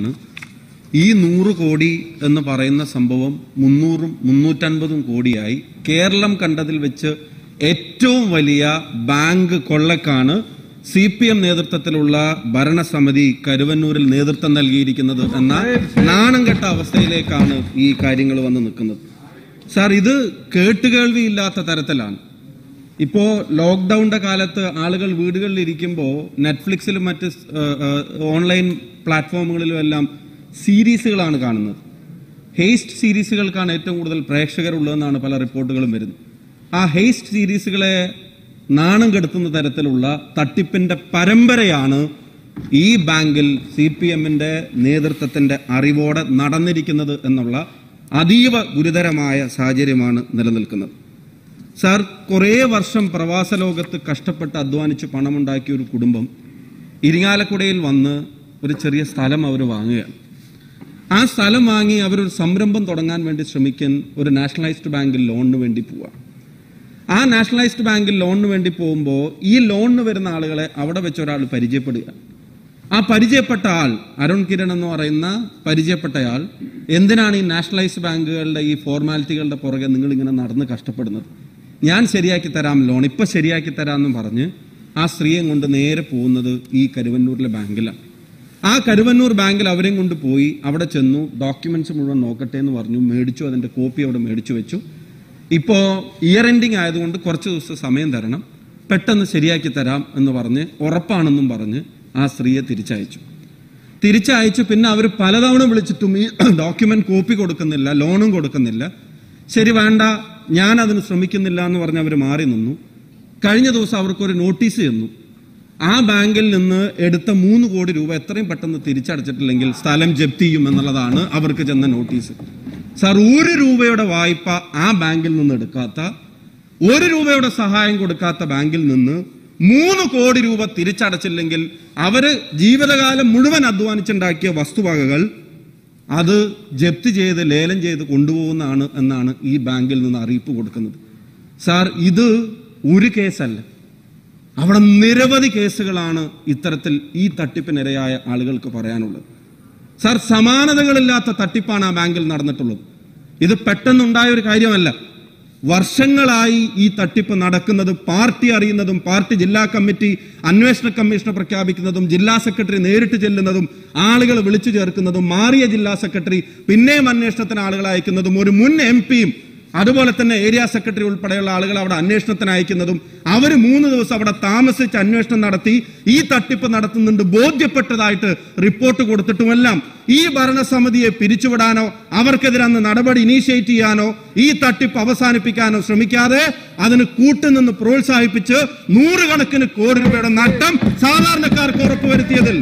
ഈ നൂറ് കോടി എന്ന് പറയുന്ന സംഭവം മുന്നൂറും മുന്നൂറ്റൻപതും കോടിയായി കേരളം കണ്ടതിൽ വെച്ച് ഏറ്റവും വലിയ ബാങ്ക് കൊള്ളക്കാണ് സി പി എം നേതൃത്വത്തിലുള്ള ഭരണസമിതി കരുവന്നൂരിൽ നേതൃത്വം നൽകിയിരിക്കുന്നത് എന്ന നാണം കെട്ട അവസ്ഥയിലേക്കാണ് ഈ കാര്യങ്ങൾ വന്ന് നിൽക്കുന്നത് സാർ ഇത് കേട്ടുകേൾവിയില്ലാത്ത തരത്തിലാണ് ഇപ്പോ ലോക്ക്ഡൌണിന്റെ കാലത്ത് ആളുകൾ വീടുകളിൽ ഇരിക്കുമ്പോൾ നെറ്റ്ഫ്ലിക്സിലും മറ്റ് ഏഹ്, ഏഹ്, ഓൺലൈൻ പ്ലാറ്റ്ഫോമുകളിലും എല്ലാം സീരീസുകളാണ് കാണുന്നത് ഹെയ്സ്റ്റ് സീരീസുകൾക്കാണ് ഏറ്റവും കൂടുതൽ പ്രേക്ഷകരുള്ളതെന്നാണ് പല റിപ്പോർട്ടുകളും വരുന്നത് ആ ഹെയ്സ്റ്റ് സീരീസുകളെ നാണം കെടുത്തുന്ന തരത്തിലുള്ള തട്ടിപ്പിന്റെ പരമ്പരയാണ് ഈ ബാങ്കിൽ സി പി എമ്മിന്റെ നേതൃത്വത്തിന്റെ അറിവോടെ നടന്നിരിക്കുന്നത് എന്നുള്ള അതീവ ഗുരുതരമായ സാഹചര്യമാണ് നിലനിൽക്കുന്നത് സാർ കുറേ വർഷം പ്രവാസ ലോകത്ത് കഷ്ടപ്പെട്ട് അധ്വാനിച്ച് പണമുണ്ടാക്കിയ ഒരു കുടുംബം ഇരിങ്ങാലക്കുടയിൽ വന്ന് ഒരു ചെറിയ സ്ഥലം അവർ വാങ്ങുകയാണ് ആ സ്ഥലം വാങ്ങി അവരൊരു സംരംഭം തുടങ്ങാൻ വേണ്ടി ശ്രമിക്കാൻ ഒരു നാഷണലൈസ്ഡ് ബാങ്കിൽ ലോണിന് വേണ്ടി പോവുക ആ നാഷണലൈസ്ഡ് ബാങ്കിൽ ലോണിന് വേണ്ടി പോകുമ്പോൾ ഈ ലോണിന് വരുന്ന ആളുകളെ അവിടെ വെച്ച് ഒരാൾ പരിചയപ്പെടുക ആ പരിചയപ്പെട്ട ആൾ അരുൺ കിരൺ എന്ന് പറയുന്ന പരിചയപ്പെട്ടയാൾ എന്തിനാണ് ഈ നാഷണലൈസ്ഡ് ബാങ്കുകളുടെ ഈ ഫോർമാലിറ്റികളുടെ പുറകെ നിങ്ങൾ ഇങ്ങനെ നടന്ന് കഷ്ടപ്പെടുന്നത് ഞാൻ ശരിയാക്കി തരാം ലോൺ ഇപ്പൊ ശരിയാക്കി തരാമെന്നും പറഞ്ഞ് ആ സ്ത്രീയെ കൊണ്ട് നേരെ പോകുന്നത് ഈ കരുവന്നൂരിലെ ബാങ്കിലാണ് ആ കരുവന്നൂർ ബാങ്കിൽ അവരെയും കൊണ്ട് പോയി അവിടെ ചെന്നു ഡോക്യുമെന്റ്സ് മുഴുവൻ നോക്കട്ടെ എന്ന് പറഞ്ഞു മേടിച്ചു അതിന്റെ കോപ്പി അവിടെ മേടിച്ചു വെച്ചു ഇപ്പോ ഇയർ എൻഡിങ് ആയതുകൊണ്ട് കുറച്ച് ദിവസം സമയം തരണം പെട്ടെന്ന് ശരിയാക്കി തരാം എന്ന് പറഞ്ഞ് ഉറപ്പാണെന്നും പറഞ്ഞ് ആ സ്ത്രീയെ തിരിച്ചയച്ചു തിരിച്ചയച്ചു പിന്നെ അവർ പലതവണ വിളിച്ചിട്ടും ഈ ഡോക്യുമെന്റ് കോപ്പി കൊടുക്കുന്നില്ല ലോണും കൊടുക്കുന്നില്ല ശരി വേണ്ട ഞാൻ അതിന് ശ്രമിക്കുന്നില്ല എന്ന് പറഞ്ഞ് അവർ മാറി നിന്നു കഴിഞ്ഞ ദിവസം അവർക്കൊരു നോട്ടീസ് തന്നു ആ ബാങ്കിൽ നിന്ന് എടുത്ത മൂന്ന് കോടി രൂപ എത്രയും പെട്ടെന്ന് തിരിച്ചടച്ചിട്ടില്ലെങ്കിൽ സ്ഥലം ജപ്തി ചെയ്യും എന്നുള്ളതാണ് അവർക്ക് ചെന്ന നോട്ടീസ് സാർ ഒരു രൂപയുടെ വായ്പ ആ ബാങ്കിൽ നിന്ന് എടുക്കാത്ത ഒരു രൂപയുടെ സഹായം കൊടുക്കാത്ത ബാങ്കിൽ നിന്ന് മൂന്ന് കോടി രൂപ തിരിച്ചടച്ചില്ലെങ്കിൽ അവര് ജീവിതകാലം മുഴുവൻ അധ്വാനിച്ചുണ്ടാക്കിയ വസ്തുവകകൾ അത് ജപ്തി ചെയ്ത് ലേലം ചെയ്ത് കൊണ്ടുപോകുന്നതാണ് എന്നാണ് ഈ ബാങ്കിൽ നിന്ന് അറിയിപ്പ് കൊടുക്കുന്നത് സാർ ഇത് ഒരു കേസല്ല അവിടെ നിരവധി കേസുകളാണ് ഇത്തരത്തിൽ ഈ തട്ടിപ്പിനിരയായ ആളുകൾക്ക് പറയാനുള്ളത് സാർ സമാനതകളില്ലാത്ത തട്ടിപ്പാണ് ആ ബാങ്കിൽ നടന്നിട്ടുള്ളത് ഇത് പെട്ടെന്നുണ്ടായ ഒരു കാര്യമല്ല വർഷങ്ങളായി ഈ തട്ടിപ്പ് നടക്കുന്നത് പാർട്ടി അറിയുന്നതും പാർട്ടി ജില്ലാ കമ്മിറ്റി അന്വേഷണ കമ്മീഷണർ പ്രഖ്യാപിക്കുന്നതും ജില്ലാ സെക്രട്ടറി നേരിട്ട് ചെല്ലുന്നതും ആളുകൾ വിളിച്ചു ചേർക്കുന്നതും മാറിയ ജില്ലാ സെക്രട്ടറി പിന്നെയും അന്വേഷണത്തിന് ആളുകൾ അയക്കുന്നതും ഒരു മുൻ എം പിയും അതുപോലെ തന്നെ ഏരിയ സെക്രട്ടറി ഉൾപ്പെടെയുള്ള ആളുകൾ അവിടെ അന്വേഷണത്തിന് അയക്കുന്നതും അവർ മൂന്ന് ദിവസം അവിടെ താമസിച്ച് അന്വേഷണം നടത്തി ഈ തട്ടിപ്പ് നടത്തുന്നുണ്ട് ബോധ്യപ്പെട്ടതായിട്ട് റിപ്പോർട്ട് കൊടുത്തിട്ടുമെല്ലാം ഈ ഭരണസമിതിയെ പിരിച്ചുവിടാനോ അവർക്കെതിരെ അന്ന് നടപടി ഇനീഷ്യേറ്റ് ചെയ്യാനോ ഈ തട്ടിപ്പ് അവസാനിപ്പിക്കാനോ ശ്രമിക്കാതെ അതിന് കൂട്ടുനിന്ന് പ്രോത്സാഹിപ്പിച്ച് നൂറുകണക്കിന് കോടി രൂപയുടെ നഷ്ടം സാധാരണക്കാർക്ക് ഉറപ്പുവരുത്തിയതിൽ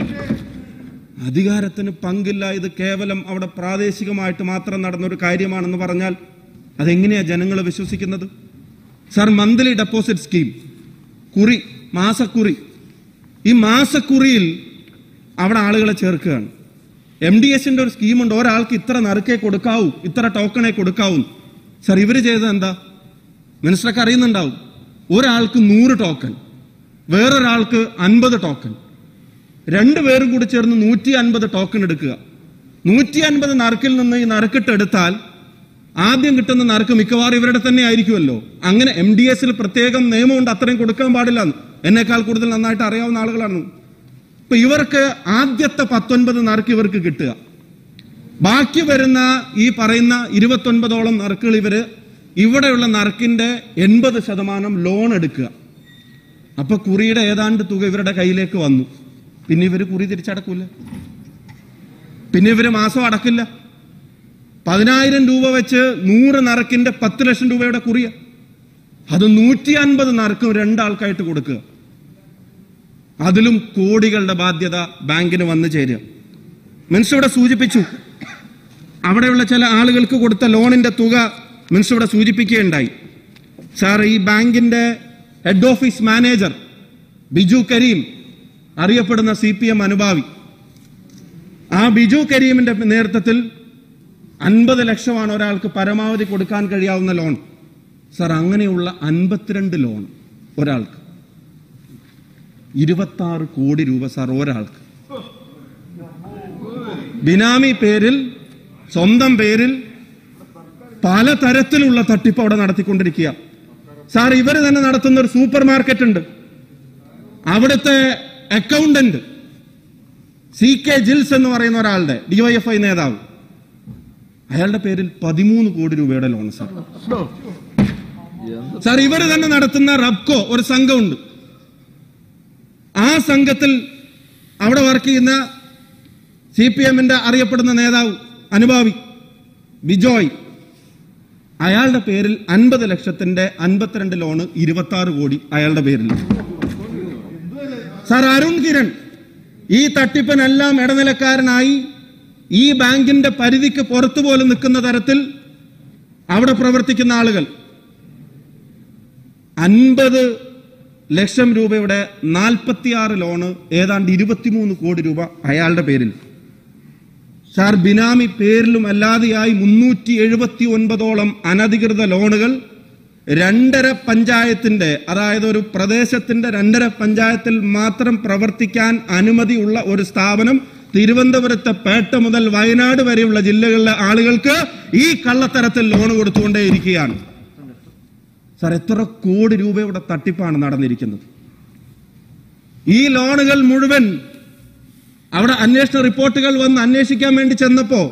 അധികാരത്തിന് പങ്കില്ല ഇത് കേവലം അവിടെ പ്രാദേശികമായിട്ട് മാത്രം നടന്ന ഒരു കാര്യമാണെന്ന് പറഞ്ഞാൽ അതെങ്ങനെയാ ജനങ്ങൾ വിശ്വസിക്കുന്നത് സാർ മന്ത്ലി ഡെപ്പോസിറ്റ് സ്കീം കുറി മാസക്കുറി ഈ മാസക്കുറിയിൽ അവിടെ ആളുകളെ ചേർക്കുകയാണ് എം ഡി എസിന്റെ ഒരു സ്കീമുണ്ട് ഒരാൾക്ക് ഇത്ര നറുക്കേ കൊടുക്കാവൂ ഇത്ര ടോക്കണേ കൊടുക്കാവൂ സാർ ഇവര് ചെയ്തത് എന്താ മിനിസ്റ്റർക്ക് അറിയുന്നുണ്ടാവും ഒരാൾക്ക് നൂറ് ടോക്കൺ വേറൊരാൾക്ക് അൻപത് ടോക്കൺ രണ്ടുപേരും കൂടി ചേർന്ന് നൂറ്റി അൻപത് ടോക്കൺ എടുക്കുക നൂറ്റി അൻപത് നറുക്കിൽ നിന്ന് ഈ നറുക്കിട്ട് എടുത്താൽ ആദ്യം കിട്ടുന്ന നറുക്ക് മിക്കവാറും ഇവരുടെ തന്നെ ആയിരിക്കുമല്ലോ അങ്ങനെ എം ഡി എസിൽ പ്രത്യേകം നിയമമുണ്ട് അത്രയും കൊടുക്കാൻ പാടില്ല എന്നേക്കാൾ കൂടുതൽ നന്നായിട്ട് അറിയാവുന്ന ആളുകളാണ് ഇപ്പൊ ഇവർക്ക് ആദ്യത്തെ പത്തൊൻപത് നറുക്ക് ഇവർക്ക് കിട്ടുക ബാക്കി വരുന്ന ഈ പറയുന്ന ഇരുപത്തൊൻപതോളം നറുക്കുകൾ ഇവര് ഇവിടെയുള്ള നറുക്കിന്റെ എൺപത് ശതമാനം ലോൺ എടുക്കുക അപ്പൊ കുറിയുടെ ഏതാണ്ട് തുക ഇവരുടെ കയ്യിലേക്ക് വന്നു പിന്നെ ഇവര് കുറി തിരിച്ചടക്കൂല പിന്നെ ഇവര് മാസം അടക്കില്ല പതിനായിരം രൂപ വെച്ച് നൂറ് നറുക്കിന്റെ പത്ത് ലക്ഷം രൂപയുടെ കുറിയ അത് നൂറ്റി അൻപത് നറുക്കും രണ്ടാൾക്കായിട്ട് കൊടുക്കുക അതിലും കോടികളുടെ ബാധ്യത ബാങ്കിന് വന്നു ചേരുക മിനിസ്റ്റർ ഇവിടെ സൂചിപ്പിച്ചു അവിടെയുള്ള ചില ആളുകൾക്ക് കൊടുത്ത ലോണിന്റെ തുക മിനിസ്റ്റർ ഇവിടെ സൂചിപ്പിക്കുകയുണ്ടായി സാർ ഈ ബാങ്കിന്റെ head office manager Biju Kareem അറിയപ്പെടുന്ന സി പി എം അനുഭാവി ആ ബിജു കരീമിന്റെ നേതൃത്വത്തിൽ അൻപത് ലക്ഷമാണ് ഒരാൾക്ക് പരമാവധി കൊടുക്കാൻ കഴിയാവുന്ന ലോൺ സാർ അങ്ങനെയുള്ള അൻപത്തിരണ്ട് ലോൺ ഒരാൾക്ക് ഇരുപത്തി ആറ് കോടി രൂപ സാർ ഒരാൾക്ക് ബിനാമി പേരിൽ സ്വന്തം പേരിൽ പലതരത്തിലുള്ള തട്ടിപ്പ് അവിടെ നടത്തിക്കൊണ്ടിരിക്കുക സാർ ഇവർ തന്നെ നടത്തുന്ന ഒരു സൂപ്പർ മാർക്കറ്റ് ഉണ്ട് അവിടുത്തെ അക്കൗണ്ടന്റ് സി കെ ജിൽസ് എന്ന് പറയുന്ന ഒരാളുടെ ഡിവൈഎഫ്ഐ നേതാവ് അയാളുടെ പേരിൽ പതിമൂന്ന് കോടി രൂപയുടെ ലോൺ സാർ സാർ ഇവർ തന്നെ നടത്തുന്ന റബ്കോ ഒരു സംഘമുണ്ട് ആ സംഘത്തിൽ അവിടെ വർക്ക് ചെയ്യുന്ന സി പി എമ്മിന്റെ അറിയപ്പെടുന്ന നേതാവ് അനുഭാവി ബിജോയ് അയാളുടെ പേരിൽ അൻപത് ലക്ഷത്തിന്റെ അൻപത്തിരണ്ട് ലോണ് ഇരുപത്തി ആറ് കോടി അയാളുടെ പേരിൽ സാർ അരുൺ കിരൺ ഈ തട്ടിപ്പിനെല്ലാം ഇടനിലക്കാരനായി ഈ ബാങ്കിന്റെ പരിധിക്ക് പുറത്തു പോലും നിൽക്കുന്ന തരത്തിൽ അവിടെ പ്രവർത്തിക്കുന്ന ആളുകൾ അൻപത് ലക്ഷം രൂപയുടെ നാൽപ്പത്തിയാറ് ലോണ് ഏതാണ്ട് ഇരുപത്തിമൂന്ന് കോടി രൂപ അയാളുടെ പേരിൽ സാർ ബിനാമി പേരിലും അല്ലാതെയായി മുന്നൂറ്റി എഴുപത്തി ഒൻപതോളം അനധികൃത ലോണുകൾ രണ്ടര പഞ്ചായത്തിന്റെ അതായത് ഒരു പ്രദേശത്തിന്റെ രണ്ടര പഞ്ചായത്തിൽ മാത്രം പ്രവർത്തിക്കാൻ അനുമതിയുള്ള ഒരു സ്ഥാപനം തിരുവനന്തപുരത്തെ പേട്ട മുതൽ വയനാട് വരെയുള്ള ജില്ലകളിലെ ആളുകൾക്ക് ഈ കള്ളത്തരത്തിൽ ലോൺ കൊടുത്തുകൊണ്ടേയിരിക്കുകയാണ് സാർ എത്ര കോടി രൂപയുടെ തട്ടിപ്പാണ് നടന്നിരിക്കുന്നത് ഈ ലോണുകൾ മുഴുവൻ അവിടെ അന്വേഷണ റിപ്പോർട്ടുകൾ വന്ന് അന്വേഷിക്കാൻ വേണ്ടി ചെന്നപ്പോ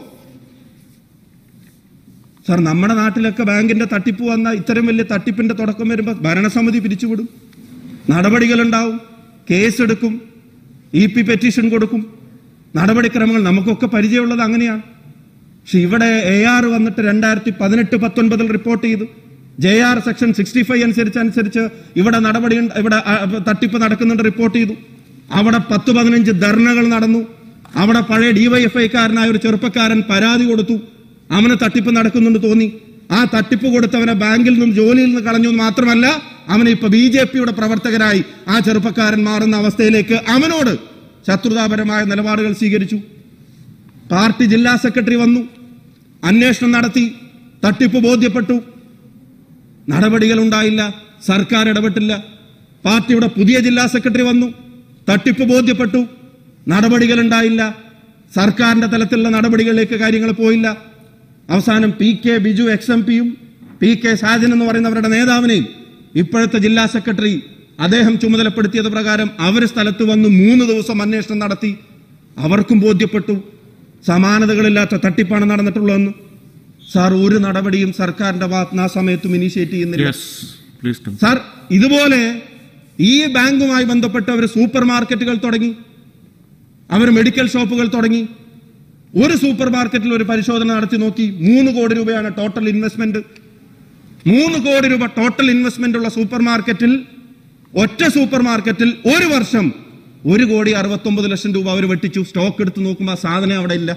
സാർ നമ്മുടെ നാട്ടിലൊക്കെ ബാങ്കിന്റെ തട്ടിപ്പ് വന്ന ഇത്തരം വലിയ തട്ടിപ്പിന്റെ തുടക്കം വരുമ്പോൾ ഭരണസമിതി പിരിച്ചുവിടും നടപടികളുണ്ടാവും കേസെടുക്കും ഇ പി പെറ്റീഷൻ കൊടുക്കും നടപടിക്രമങ്ങൾ നമുക്കൊക്കെ പരിചയമുള്ളത് അങ്ങനെയാണ് പക്ഷെ ഇവിടെ എ ആർ വന്നിട്ട് രണ്ടായിരത്തി പതിനെട്ട് പത്തൊൻപതിൽ റിപ്പോർട്ട് ചെയ്തു J R section sixty five അനുസരിച്ച് അനുസരിച്ച് ഇവിടെ നടപടി ഉണ്ട്- ഇവിടെ ആ, തട്ടിപ്പ് നടക്കുന്നുണ്ട് റിപ്പോർട്ട് ചെയ്തു അവിടെ പത്ത് പതിനഞ്ച് ധർണകൾ നടന്നു അവിടെ പഴയ ഡിവൈഎഫ്ഐക്കാരനായ ഒരു ചെറുപ്പക്കാരൻ പരാതി കൊടുത്തു അവന് തട്ടിപ്പ് നടക്കുന്നുണ്ട് തോന്നി ആ തട്ടിപ്പ് കൊടുത്തവനെ ബാങ്കിൽ നിന്നും ജോലിയിൽ നിന്ന് കളഞ്ഞു എന്ന് മാത്രമല്ല അവനെ ഇപ്പൊ ബി ജെ പിയുടെ പ്രവർത്തകരായി ആ ചെറുപ്പക്കാരൻ മാറുന്ന അവസ്ഥയിലേക്ക് അവനോട് ശത്രുതാപരമായ നിലപാടുകൾ സ്വീകരിച്ചു പാർട്ടി ജില്ലാ സെക്രട്ടറി വന്നു അന്വേഷണം നടത്തി തട്ടിപ്പ് ബോധ്യപ്പെട്ടു നടപടികൾ ഉണ്ടായില്ല സർക്കാർ ഇടപെട്ടില്ല പാർട്ടിയുടെ പുതിയ ജില്ലാ സെക്രട്ടറി വന്നു തട്ടിപ്പ് ബോധ്യപ്പെട്ടു നടപടികൾ ഉണ്ടായില്ല സർക്കാരിന്റെ തലത്തിലുള്ള നടപടികളിലേക്ക് കാര്യങ്ങൾ പോയില്ല അവസാനം P K Biju ex M പിയും പി കെ സാജൻ എന്ന് പറയുന്നവരുടെ നേതാവിനെയും ഇപ്പോഴത്തെ ജില്ലാ സെക്രട്ടറി അദ്ദേഹം ചുമതലപ്പെടുത്തിയത് പ്രകാരം അവർ സ്ഥലത്ത് വന്ന് മൂന്ന് ദിവസം അന്വേഷണം നടത്തി അവർക്കും ബോധ്യപ്പെട്ടു സമാനതകളില്ലാത്ത തട്ടിപ്പാണ് നടന്നിട്ടുള്ളതെന്ന് സാർ ഒരു നടപടിയും സർക്കാരിന്റെ ഭാഗത്ത് നിന്ന് ആ സമയത്തും ഇനീഷ്യേറ്റ് ചെയ്യുന്നില്ല Yes, please come. സാർ ഇതുപോലെ ഈ ബാങ്കുമായി ബന്ധപ്പെട്ട് അവർ സൂപ്പർ മാർക്കറ്റുകൾ തുടങ്ങി അവർ മെഡിക്കൽ ഷോപ്പുകൾ തുടങ്ങി ഒരു സൂപ്പർ മാർക്കറ്റിൽ ഒരു പരിശോധന നടത്തി നോക്കി മൂന്ന് കോടി രൂപയാണ് ടോട്ടൽ ഇൻവെസ്റ്റ്മെന്റ് മൂന്ന് കോടി രൂപ ടോട്ടൽ ഇൻവെസ്റ്റ്മെന്റ് ഉള്ള സൂപ്പർ മാർക്കറ്റിൽ ഒറ്റ സൂപ്പർ മാർക്കറ്റിൽ ഒരു വർഷം ഒരു കോടി അറുപത്തൊമ്പത് ലക്ഷം രൂപ അവർ വെട്ടിച്ചു സ്റ്റോക്ക് എടുത്ത് നോക്കുമ്പോൾ ആ സാധനം അവിടെ ഇല്ല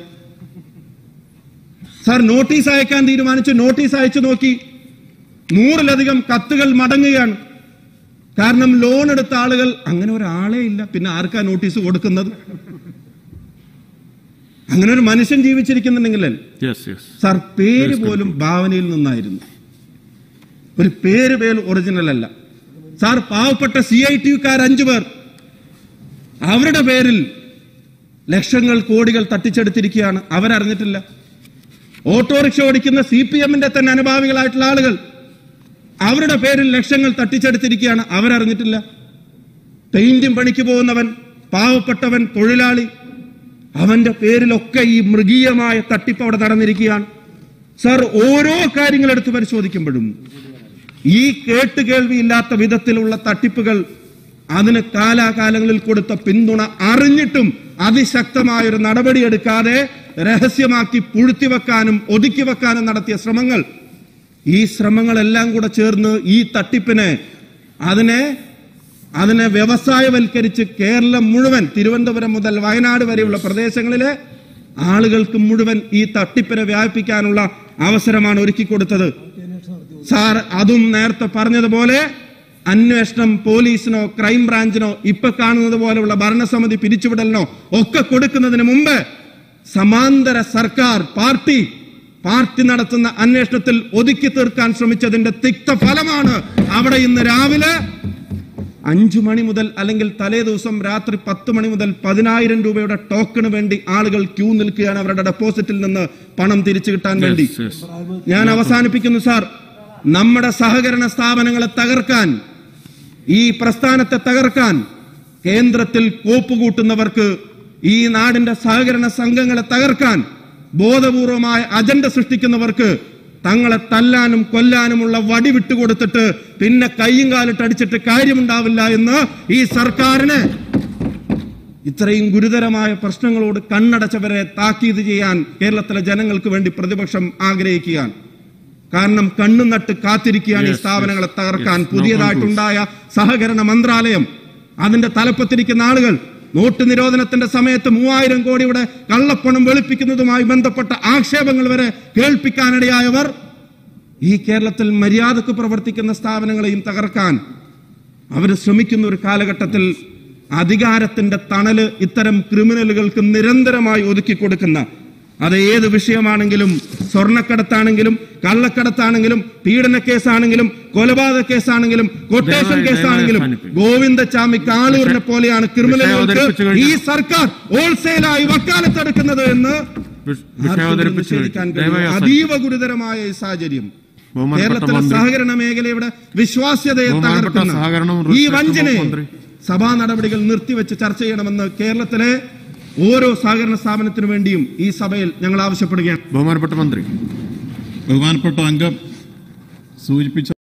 സാർ നോട്ടീസ് അയക്കാൻ തീരുമാനിച്ചു നോട്ടീസ് അയച്ചു നോക്കി നൂറിലധികം കത്തുകൾ മടങ്ങുകയാണ് കാരണം ലോൺ എടുത്ത ആളുകൾ അങ്ങനെ ഒരാളെ ഇല്ല പിന്നെ ആർക്കാ നോട്ടീസ് കൊടുക്കുന്നത് അങ്ങനെ ഒരു മനുഷ്യൻ ജീവിച്ചിരിക്കുന്നുണ്ടെങ്കിൽ Yes, yes. സാർ പേര് പോലും ഭാവനയിൽ നിന്നായിരുന്നു ഒരു പേര് പേര് ഒറിജിനൽ അല്ല സാർ പാവപ്പെട്ട സി ഐ ടിക്കാർ അഞ്ചു പേർ അവരുടെ പേരിൽ ലക്ഷങ്ങൾ കോടികൾ തട്ടിച്ചെടുത്തിരിക്കുകയാണ് അവരറിഞ്ഞിട്ടില്ല ഓട്ടോറിക്ഷ ഓടിക്കുന്ന സി പി എമ്മിന്റെ തന്നെ അനുഭാവികളായിട്ടുള്ള ആളുകൾ അവരുടെ പേരിൽ ലക്ഷങ്ങൾ തട്ടിച്ചെടുത്തിരിക്കുകയാണ് അവരറിഞ്ഞിട്ടില്ല പെയിന്റും പണിക്ക് പോകുന്നവൻ പാവപ്പെട്ടവൻ തൊഴിലാളി അവന്റെ പേരിലൊക്കെ ഈ മൃഗീയമായ തട്ടിപ്പ് അവിടെ നടന്നിരിക്കുകയാണ് സാർ ഓരോ കാര്യങ്ങൾ എടുത്ത് പരിശോധിക്കുമ്പോഴും ഈ കേട്ടുകേൾവിയില്ലാത്ത വിധത്തിലുള്ള തട്ടിപ്പുകൾ അതിന് കാലാകാലങ്ങളിൽ കൊടുത്ത പിന്തുണ അറിഞ്ഞിട്ടും അതിശക്തമായ ഒരു നടപടിയെടുക്കാതെ രഹസ്യമാക്കി പുഴുത്തിവെക്കാനും ഒതുക്കി വെക്കാനും നടത്തിയ ശ്രമങ്ങൾ ഈ ശ്രമങ്ങളെല്ലാം കൂടെ ചേർന്ന് ഈ തട്ടിപ്പിനെ അതിനെ അതിനെ വ്യവസായവൽക്കരിച്ച് കേരളം മുഴുവൻ തിരുവനന്തപുരം മുതൽ വയനാട് വരെയുള്ള പ്രദേശങ്ങളിലെ ആളുകൾക്ക് മുഴുവൻ ഈ തട്ടിപ്പിനെ വ്യാപിപ്പിക്കാനുള്ള അവസരമാണ് ഒരുക്കി കൊടുത്തത് സാർ അതും നേരത്തെ പറഞ്ഞതുപോലെ അന്വേഷണം പോലീസിനോ ക്രൈം ബ്രാഞ്ചിനോ ഇപ്പൊ കാണുന്നത് പോലെയുള്ള ഭരണസമിതി പിരിച്ചുവിടലിനോ ഒക്കെ കൊടുക്കുന്നതിന് മുമ്പ് സമാന്തര സർക്കാർ പാർട്ടി പാർട്ടി നടത്തുന്ന അന്വേഷണത്തിൽ ഒതുക്കി തീർക്കാൻ ശ്രമിച്ചതിന്റെ തിക്ത ഫലമാണ് അവിടെ ഇന്ന് രാവിലെ അഞ്ചു മണി മുതൽ അല്ലെങ്കിൽ തലേ ദിവസം രാത്രി പത്ത് മണി മുതൽ പതിനായിരം രൂപയുടെ ടോക്കണ് വേണ്ടി ആളുകൾ ക്യൂ നിൽക്കുകയാണ് അവരുടെ ഡെപ്പോസിറ്റിൽ നിന്ന് പണം തിരിച്ചു കിട്ടാൻ വേണ്ടി ഞാൻ അവസാനിപ്പിക്കുന്നു സാർ നമ്മുടെ സഹകരണ സ്ഥാപനങ്ങളെ തകർക്കാൻ ഈ പ്രസ്ഥാനത്തെ തകർക്കാൻ കേന്ദ്രത്തിൽ കോപ്പുകൂട്ടുന്നവർക്ക് ഈ നാടിന്റെ സഹകരണ സംഘങ്ങളെ തകർക്കാൻ ബോധപൂർവമായ അജണ്ട സൃഷ്ടിക്കുന്നവർക്ക് തങ്ങളെ തല്ലാനും കൊല്ലാനുമുള്ള വടി വിട്ടുകൊടുത്തിട്ട് പിന്നെ കയ്യും കാലിട്ട് അടിച്ചിട്ട് കാര്യമുണ്ടാവില്ല എന്ന് ഈ സർക്കാരിന് ഇത്രയും ഗുരുതരമായ പ്രശ്നങ്ങളോട് കണ്ണടച്ചവരെ താക്കീത് ചെയ്യാൻ കേരളത്തിലെ ജനങ്ങൾക്ക് വേണ്ടി പ്രതിപക്ഷം ആഗ്രഹിക്കുകയാണ് കാരണം കണ്ണു നട്ട് കാത്തിരിക്കുകയാണ് ഈ Yes, സ്ഥാപനങ്ങളെ yes, തകർക്കാൻ yes. No പുതിയതായിട്ടുണ്ടായ സഹകരണ മന്ത്രാലയം അതിന്റെ തലപ്പത്തിരിക്കുന്ന ആളുകൾ നോട്ട് നിരോധനത്തിന്റെ സമയത്ത് മൂവായിരം കോടിയുടെ കള്ളപ്പണം വെളുപ്പിക്കുന്നതുമായി ബന്ധപ്പെട്ട ആക്ഷേപങ്ങൾ വരെ കേൾപ്പിക്കാനിടയായവർ ഈ കേരളത്തിൽ മര്യാദക്ക് പ്രവർത്തിക്കുന്ന സ്ഥാപനങ്ങളെയും തകർക്കാൻ അവർ ശ്രമിക്കുന്ന ഒരു കാലഘട്ടത്തിൽ അധികാരത്തിന്റെ തണല് ഇത്തരം ക്രിമിനലുകൾക്ക് നിരന്തരമായി ഒതുക്കി കൊടുക്കുന്ന അത് ഏത് വിഷയമാണെങ്കിലും സ്വർണ്ണക്കടത്താണെങ്കിലും കള്ളക്കടത്താണെങ്കിലും പീഡന കേസാണെങ്കിലും കൊലപാതക കേസാണെങ്കിലും കൊട്ടേഷൻ ദയവായി- കേസാണെങ്കിലും ദയവായി അവസാനിപ്പിക്കൂ. ഗോവിന്ദച്ചാമി കാളൂരിനെ പോലെയാണ് ക്രിമിനലുകൾക്ക് അവതരിപ്പിച്ചു കഴിഞ്ഞു. ഈ സർക്കാർ ഹോൾസെയിലായി വക്കാലത്തെടുക്കുന്നത് എന്ന് വിഷ- വിഷയം ആർക്കും അവതരിപ്പിച്ചു നിഷേധിക്കാൻ കഴിഞ്ഞു. ദയവായി കഴിയും. അവസാനിപ്പിക്കൂ. അതീവ ഗുരുതരമായ ഈ സാഹചര്യം ബഹുമാനപ്പെട്ട കേരളത്തിലെ മന്ത്രി. സഹകരണ മേഖലയുടെ വിശ്വാസ്യതയെ ബഹുമാനപ്പെട്ട തകർക്കുന്ന സഹകരണം ഈ റിസർച്ച് വഞ്ചനയെ മന്ത്രി. സഭാ നടപടികൾ നിർത്തിവെച്ച് ചർച്ച ചെയ്യണമെന്ന് കേരളത്തിലെ ഓരോ സഹകരണ സ്ഥാപനത്തിനു വേണ്ടിയും ഈ സഭയിൽ ഞങ്ങൾ ആവശ്യപ്പെടുകയാണ് ബഹുമാനപ്പെട്ട മന്ത്രി ബഹുമാനപ്പെട്ട അംഗം സൂചിപ്പിച്ച